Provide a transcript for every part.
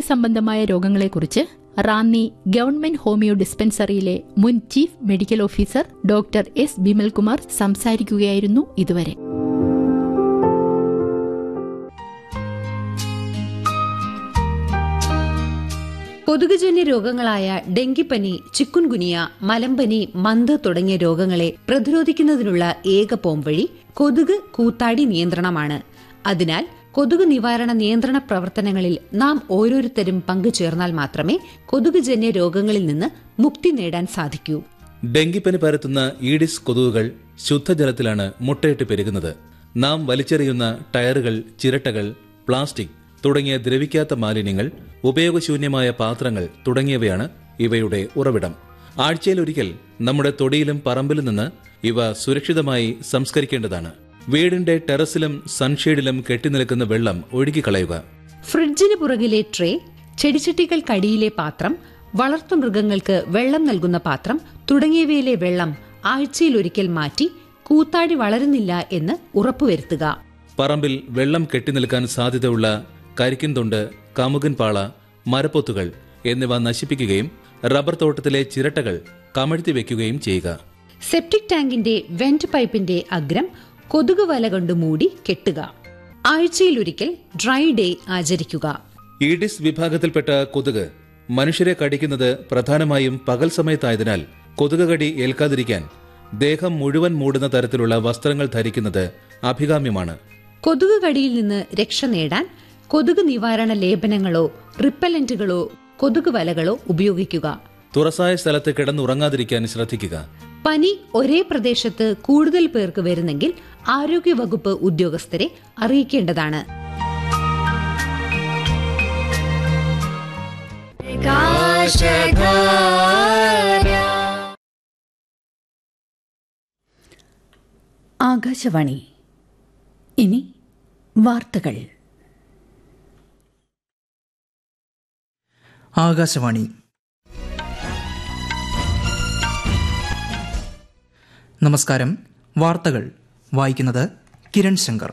സംബന്ധമായ രോഗങ്ങളെക്കുറിച്ച് Ranni government homeo ഡിസ്പെൻസറിയിലെ മുൻ chief medical officer doctor S Bimalkumar സംസാരിക്കുകയായിരുന്നു ഇതുവരെ കൊതുകുജന്യ രോഗങ്ങളായ ഡെങ്കിപ്പനി ചിക്കുൻഗുനിയ മലമ്പനി മന്ത് തുടങ്ങിയ രോഗങ്ങളെ പ്രതിരോധിക്കുന്നതിനുള്ള ഏക പോംവഴി കൊതുക് കൂത്താടി നിയന്ത്രണമാണ് അതിനാൽ കൊതുക് നിവാരണ നിയന്ത്രണ പ്രവർത്തനങ്ങളിൽ നാം ഓരോരുത്തരും പങ്കുചേർന്നാൽ മാത്രമേ കൊതുകുജന്യ രോഗങ്ങളിൽ നിന്ന് മുക്തി നേടാൻ സാധിക്കൂ ഡെങ്കിപ്പനി പരത്തുന്ന ഈഡിസ് കൊതുകുകൾ ശുദ്ധജലത്തിലാണ് മുട്ടയിട്ട് പെരുകുന്നത് നാം വലിച്ചെറിയുന്ന ടയറുകൾ ചിരട്ടകൾ പ്ലാസ്റ്റിക് തുടങ്ങിയ ദ്രവിക്കാത്ത മാലിന്യങ്ങൾ ഉപയോഗശൂന്യമായ പാത്രങ്ങൾ തുടങ്ങിയവയാണ് ഇവയുടെ ഉറവിടം ആഴ്ചയിലൊരിക്കൽ നമ്മുടെ തൊടിയിലും പറമ്പിലും നിന്ന് ഇവ സുരക്ഷിതമായി സംസ്കരിക്കേണ്ടതാണ് വീടിന്റെ ടെറസിലും സൺഷെയ്ഡിലും കെട്ടിനിൽക്കുന്ന വെള്ളം ഒഴുകിക്കളയുക ഫ്രിഡ്ജിന് പുറകിലെ ട്രേ ചെടിച്ചട്ടികൾക്കടിയിലെ പാത്രം വളർത്തുമൃഗങ്ങൾക്ക് വെള്ളം നൽകുന്ന പാത്രം തുടങ്ങിയവയിലെ വെള്ളം ആഴ്ചയിലൊരിക്കൽ മാറ്റി കൂത്താടി വളരുന്നില്ല എന്ന് ഉറപ്പുവരുത്തുക പറമ്പിൽ വെള്ളം കെട്ടിനിൽക്കാൻ സാധ്യതയുള്ള കരിക്കിൻ തൊണ്ട് കമുകൻ പാള മരപ്പൊത്തുകൾ എന്നിവ നശിപ്പിക്കുകയും റബ്ബർ തോട്ടത്തിലെ ചിരട്ടകൾ കമഴ്ത്തി വെക്കുകയും ചെയ്യുക സെപ്റ്റിക് ടാങ്കിന്റെ വെന്റ് പൈപ്പിന്റെ അഗ്രം കൊതുക് വല കൊണ്ട് മൂടി കെട്ടുക ആഴ്ചയിലൊരിക്കൽ ഡ്രൈ ഡേ ആചരിക്കുക ഈഡിസ് വിഭാഗത്തിൽപ്പെട്ട കൊതുക് മനുഷ്യരെ കടിക്കുന്നത് പ്രധാനമായും പകൽ സമയത്തായതിനാൽ കൊതുക് കടി ഏൽക്കാതിരിക്കാൻ ദേഹം മുഴുവൻ മൂടുന്ന തരത്തിലുള്ള വസ്ത്രങ്ങൾ ധരിക്കുന്നത് അഭികാമ്യമാണ് കൊതുക് കടിയിൽ നിന്ന് രക്ഷ നേടാൻ കൊതുക് നിവാരണ ലേപനങ്ങളോ റിപ്പലന്റുകളോ കൊതുക് വലകളോ ഉപയോഗിക്കുക തുറസായ സ്ഥലത്ത് കിടന്നുറങ്ങാതിരിക്കാൻ ശ്രദ്ധിക്കുക പനി ഒരേ പ്രദേശത്ത് കൂടുതൽ പേർക്ക് വരുന്നെങ്കിൽ ആരോഗ്യവകുപ്പ് ഉദ്യോഗസ്ഥരെ അറിയിക്കേണ്ടതാണ് ആകാശവാണി ഇനി വാർത്തകൾ ആകാശവാണി നമസ്കാരം വാർത്തകൾ വായിക്കുന്നത് കിരൺ ശങ്കർ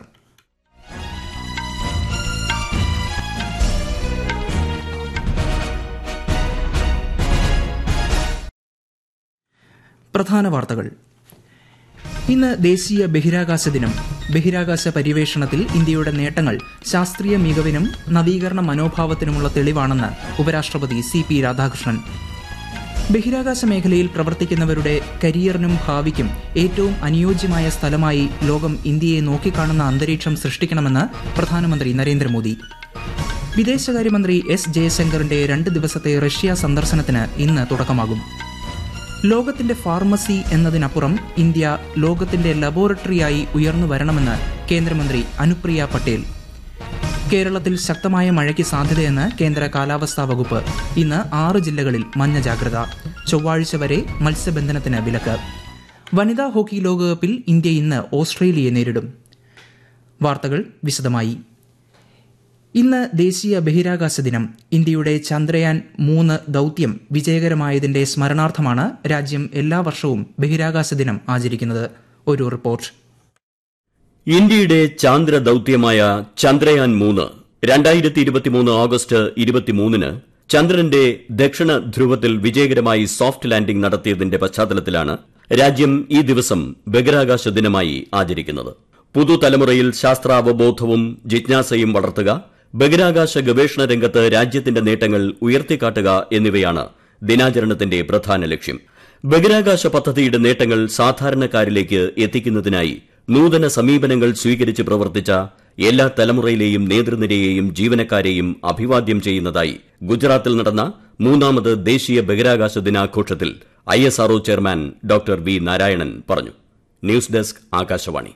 പ്രധാന വാർത്തകൾ ഇന്ന് ദേശീയ ബഹിരാകാശ ദിനം ബഹിരാകാശ പര്യവേഷണത്തിൽ ഇന്ത്യയുടെ നേട്ടങ്ങൾ ശാസ്ത്രീയ മികവിനും നവീകരണ മനോഭാവത്തിനുമുള്ള തെളിവാണെന്ന് ഉപരാഷ്ട്രപതി സി പി രാധാകൃഷ്ണൻ ബഹിരാകാശ മേഖലയിൽ പ്രവർത്തിക്കുന്നവരുടെ കരിയറിനും ഭാവിക്കും ഏറ്റവും അനുയോജ്യമായ സ്ഥലമായി ലോകം ഇന്ത്യയെ നോക്കിക്കാണുന്ന അന്തരീക്ഷം സൃഷ്ടിക്കണമെന്ന് പ്രധാനമന്ത്രി നരേന്ദ്രമോദി വിദേശകാര്യമന്ത്രി എസ് ജയശങ്കറിന്റെ രണ്ട് ദിവസത്തെ റഷ്യ സന്ദർശനത്തിന് ഇന്ന് തുടക്കമാകും ലോകത്തിന്റെ ഫാർമസി എന്നതിനപ്പുറം ഇന്ത്യ ലോകത്തിന്റെ ലബോറട്ടറിയായി ഉയർന്നു വരണമെന്ന് കേന്ദ്രമന്ത്രി അനുപ്രിയ പട്ടേൽ കേരളത്തിൽ ശക്തമായ മഴയ്ക്ക് സാധ്യതയെന്ന് കേന്ദ്ര കാലാവസ്ഥാ വകുപ്പ് ഇന്ന് ആറ് ജില്ലകളിൽ മഞ്ഞ ജാഗ്രത ചൊവ്വാഴ്ച വരെ മത്സ്യബന്ധനത്തിന് വിലക്ക് വനിതാ ഹോക്കി ലോകകപ്പിൽ ഇന്ത്യ ഇന്ന് ഓസ്ട്രേലിയയെ നേരിടും വാർത്തകൾ വിശദമായി ഇന്ന് ദേശീയ ബഹിരാകാശ ദിനം ഇന്ത്യയുടെ ചന്ദ്രയാൻ മൂന്ന് ദൌത്യം വിജയകരമായതിന്റെ സ്മരണാർത്ഥമാണ് രാജ്യം എല്ലാ വർഷവും ബഹിരാകാശ ദിനം ആചരിക്കുന്നത് ഒരു റിപ്പോർട്ട് ഇന്ത്യയുടെ ചാന്ദ്ര ദൌത്യമായ ചന്ദ്രയാൻ മൂന്ന് രണ്ടായിരത്തി ഇരുപത്തിമൂന്ന് ഓഗസ്റ്റ് ഇരുപത്തിമൂന്നിന് ചന്ദ്രന്റെ ദക്ഷിണ ധ്രുവത്തിൽ വിജയകരമായി സോഫ്റ്റ് ലാൻഡിംഗ് നടത്തിയതിന്റെ പശ്ചാത്തലത്തിലാണ് രാജ്യം ഈ ദിവസം ബഹിരാകാശ ദിനമായി ആചരിക്കുന്നത് പുതുതലമുറയിൽ ശാസ്ത്രാവബോധവും ജിജ്ഞാസയും വളർത്തുക ബഹിരാകാശ ഗവേഷണ രംഗത്ത് രാജ്യത്തിന്റെ നേട്ടങ്ങൾ ഉയർത്തിക്കാട്ടുക എന്നിവയാണ് ദിനാചരണത്തിന്റെ പ്രധാന ലക്ഷ്യം ബഹിരാകാശ പദ്ധതിയുടെ നേട്ടങ്ങൾ സാധാരണക്കാരിലേക്ക് എത്തിക്കുന്നതിനായി നൂതന സമീപനങ്ങൾ സ്വീകരിച്ച് പ്രവർത്തിച്ച എല്ലാ തലമുറയിലെയും നേതൃനിരയെയും ജീവനക്കാരെയും അഭിവാദ്യം ചെയ്യുന്നതായി ഗുജറാത്തിൽ നടന്ന മൂന്നാമത് ദേശീയ ബഹിരാകാശ ദിനാഘോഷത്തിൽ I S R O chairman doctor V Narayanan പറഞ്ഞു ന്യൂസ് ഡെസ്ക് ആകാശവാണി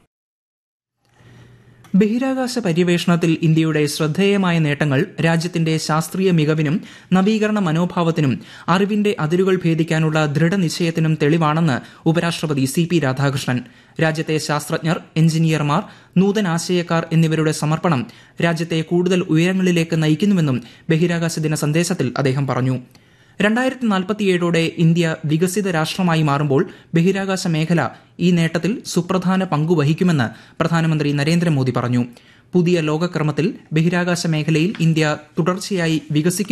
ബഹിരാകാശ പര്യവേഷണത്തിൽ ഇന്ത്യയുടെ ശ്രദ്ധേയമായ നേട്ടങ്ങൾ രാജ്യത്തിന്റെ ശാസ്ത്രീയ മികവിനും നവീകരണ മനോഭാവത്തിനും അറിവിന്റെ അതിരുകൾ ഭേദിക്കാനുള്ള ദൃഢനിശ്ചയത്തിനും തെളിവാണെന്ന് ഉപരാഷ്ട്രപതി സി പി രാധാകൃഷ്ണൻ രാജ്യത്തെ ശാസ്ത്രജ്ഞർ എഞ്ചിനീയർമാർ നൂതനാശയക്കാർ എന്നിവരുടെ സമർപ്പണം രാജ്യത്തെ കൂടുതൽ ഉയരങ്ങളിലേക്ക് നയിക്കുന്നുവെന്നും ബഹിരാകാശ ദിന സന്ദേശത്തിൽ അദ്ദേഹം പറഞ്ഞു രണ്ടായിരത്തി നാൽപ്പത്തിയേഴോടെ ഇന്ത്യ വികസിത രാഷ്ട്രമായി മാറുമ്പോൾ ബഹിരാകാശ മേഖല ഈ നേട്ടത്തിൽ സുപ്രധാന പങ്കുവഹിക്കുമെന്ന് പ്രധാനമന്ത്രി നരേന്ദ്രമോദി പറഞ്ഞു പുതിയ ലോകക്രമത്തിൽ ബഹിരാകാശ മേഖലയിൽ ഇന്ത്യ തുടർച്ചയായി വികസിക്കും